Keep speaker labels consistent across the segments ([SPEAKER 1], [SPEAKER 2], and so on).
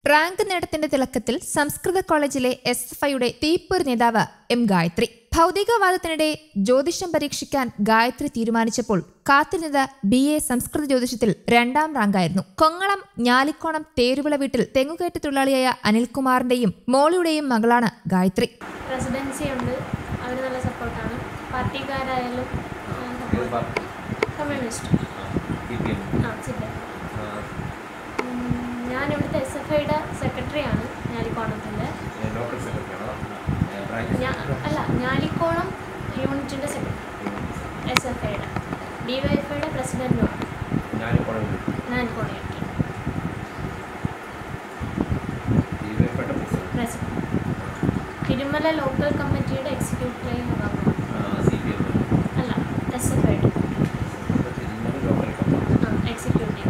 [SPEAKER 1] Rank നേട്ടത്തിന്റെ തിളക്കത്തിൽ സംസ്കൃത കോളേജിലെ എസ് എഫ് ഐയുടെ തീപ്പൊരു നേതാവ് എം ഗായത്രി ഭൗതികവാദത്തിനിടെ ജ്യോതിഷം പരീക്ഷിക്കാൻ ഗായത്രി തീരുമാനിച്ചപ്പോൾ കാത്തിരുന്നത് ബി എ സംസ്കൃത ജ്യോതിഷത്തിൽ രണ്ടാം റാങ്കായിരുന്നു കൊങ്ങളം ഞാലിക്കോണം തേരുവിള വീട്ടിൽ തെങ്ങുകയറ്റ തൊഴിലാളിയായ അനിൽകുമാറിന്റെയും മോളിയുടെയും മകളാണ് ഗായത്രി
[SPEAKER 2] റെസിഡൻസി ഉണ്ട് അവർ നല്ല സപ്പോർട്ടാണ് പാർട്ടിക്കാരായാലും
[SPEAKER 3] ഏത് party
[SPEAKER 2] communist
[SPEAKER 3] C P M
[SPEAKER 2] ആ സിദ്ധ ഞാൻ ഇവിടുത്തെ എസ് എഫ് ഐയുടെ സെക്രട്ടറിയാണ് ഞാലിക്കോണത്തിൻ്റെ
[SPEAKER 3] ലോക്കൽ സെക്രട്ടറിയാണോ ബ്രാഞ്ച്
[SPEAKER 2] ഞാൻ അല്ല ഞാലിക്കോണം യൂണിറ്റിൻ്റെ സെക്രട്ടറി എസ് എഫ് ഐയുടെ ഡി വൈ എഫ് ഐയുടെ പ്രസിഡൻറ്റുമാണ്
[SPEAKER 3] ഞാനിപ്പോൾ
[SPEAKER 2] ഞാലിക്കോണം യൂണിറ്റ്
[SPEAKER 3] തീവ്രപ്പെട്ട president
[SPEAKER 2] president Thirumala local committee executive അംഗമാണ്
[SPEAKER 3] സി പി എം
[SPEAKER 2] അല്ല എസ് എഫ് ഐയുടെ
[SPEAKER 3] തിരുമല ലോക്കൽ കമ്മിറ്റി
[SPEAKER 2] ആ എക്സിക്യൂട്ടീവ്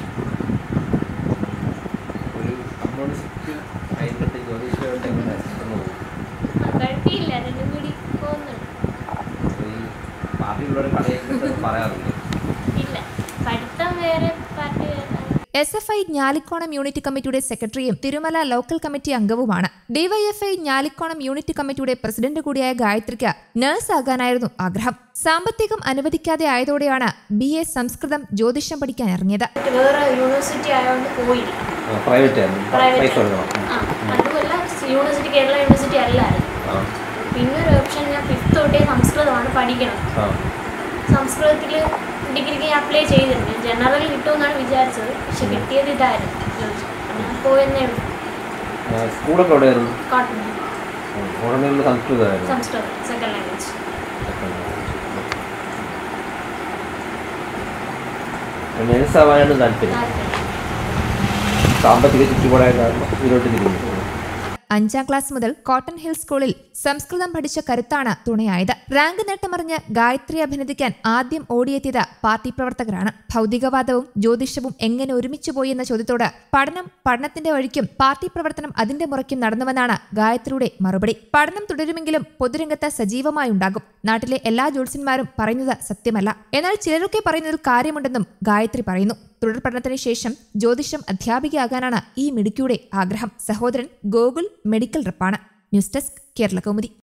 [SPEAKER 3] ഒരു കമ്മ്യൂണിസ്റ്റ് ആയിട്ട് ജ്യോതിഷമായിട്ട് എങ്ങനെ മുന്നോട്ട് പോകും
[SPEAKER 2] ആ കുഴപ്പമില്ല രണ്ടും കൂടി പോകുന്നുണ്ട്
[SPEAKER 3] അപ്പോൾ ഈ പാർട്ടിയിലുള്ളവർ കളിയൊക്കെ പറയാറില്ല
[SPEAKER 2] ഇല്ല പഠിത്തം വേറെ പാർട്ടി വേറെ
[SPEAKER 1] S F I Njalikkonam unit കമ്മിറ്റിയുടെ സെക്രട്ടറിയും തിരുമല ലോക്കൽ കമ്മിറ്റി അംഗവുമാണ് ഡിവൈഎഫ്ഐ ഞാലിക്കോണം യൂണിറ്റ് കമ്മിറ്റിയുടെ പ്രസിഡന്റ് കൂടിയായ ഗായത്രിക്ക് നഴ്സ് ആകാനായിരുന്നു ആഗ്രഹം സാമ്പത്തികം അനുവദിക്കാതെ ആയതോടെയാണ് ബി എ സംസ്കൃതം ജ്യോതിഷം പഠിക്കാൻ ഇറങ്ങിയത്
[SPEAKER 2] വേറെ യൂണിവേഴ്സിറ്റി ആയതുകൊണ്ട് പോയില്ല
[SPEAKER 3] പ്രൈവറ്റ് ആയിരുന്നു
[SPEAKER 2] Private
[SPEAKER 3] പൈസ
[SPEAKER 2] ആയിരുന്നു.
[SPEAKER 3] കൊടുക്കണം
[SPEAKER 2] ആ അതുമല്ല യൂണിവേഴ്സിറ്റി കേരള യൂണിവേഴ്സിറ്റി അല്ലായിരുന്നു
[SPEAKER 3] ആ
[SPEAKER 2] പിന്നെ ഒരു ഓപ്ഷൻ ഞാൻ ഫിഫ്ത്ത് തൊട്ടേ സംസ്കൃതമാണ് പഠിക്കണം
[SPEAKER 3] ആ
[SPEAKER 2] സംസ്കൃതത്തിൽ ഡിഗ്രിക്ക് ഞാൻ അപ്ലൈ ചെയ്തിരുന്നു ജനറൽ കിട്ടുമെന്നാണ് വിചാരിച്ചത് പക്ഷെ കിട്ടിയത് ഇതായിരുന്നു ജോലി. ഞാൻ പോയെന്നേ ഉള്ളൂ
[SPEAKER 3] ആ, സ്കൂളൊക്കെ എവിടെയായിരുന്നു
[SPEAKER 2] കോട്ടൺ
[SPEAKER 3] ഉടനെ സംസ്കൃതമായിരുന്നു
[SPEAKER 2] സംസ്കൃതം സെക്കൻഡ് ലാംഗ്വേജ്
[SPEAKER 3] നേഴ്സ് ആവാനാണ് താല്പര്യം
[SPEAKER 2] താല്പര്യം
[SPEAKER 3] സാമ്പത്തിക ചുറ്റുപാടായ കാരണം ഇതിലോട്ട് തിരിഞ്ഞു
[SPEAKER 1] അഞ്ചാം ക്ലാസ് മുതൽ കോട്ടൺ ഹിൽ സ്കൂളിൽ സംസ്കൃതം പഠിച്ച കരുത്താണ് തുണയായത് റാങ്ക് നേട്ടമറിഞ്ഞ് ഗായത്രി അഭിനന്ദിക്കാൻ ആദ്യം ഓടിയെത്തിയത് പാർട്ടി പ്രവർത്തകരാണ് ഭൗതികവാദവും ജ്യോതിഷവും എങ്ങനെ ഒരുമിച്ചു പോയി എന്ന ചോദ്യത്തോട് പഠനം പഠനത്തിന്റെ വഴിക്കും പാർട്ടി പ്രവർത്തനം അതിന്റെ മുറയ്ക്കും നടന്നുവെന്നാണ് ഗായത്രിയുടെ മറുപടി പഠനം തുടരുമെങ്കിലും പൊതുരംഗത്ത് സജീവമായി ഉണ്ടാകും നാട്ടിലെ എല്ലാ ജ്യോത്സ്യന്മാരും പറയുന്നത് സത്യമല്ല എന്നാൽ ചിലരൊക്കെ പറയുന്നതിൽ കാര്യമുണ്ടെന്നും ഗായത്രി പറയുന്നു തുടർ പഠനത്തിന് ശേഷം ജ്യോതിഷം അധ്യാപികയാകാനാണ് ഈ മിടുക്കിയുടെ ആഗ്രഹം സഹോദരൻ ഗോകുൽ മെഡിക്കൽ റപ്പാണ് ന്യൂസ് ഡെസ്ക് കേരള കൗമുദി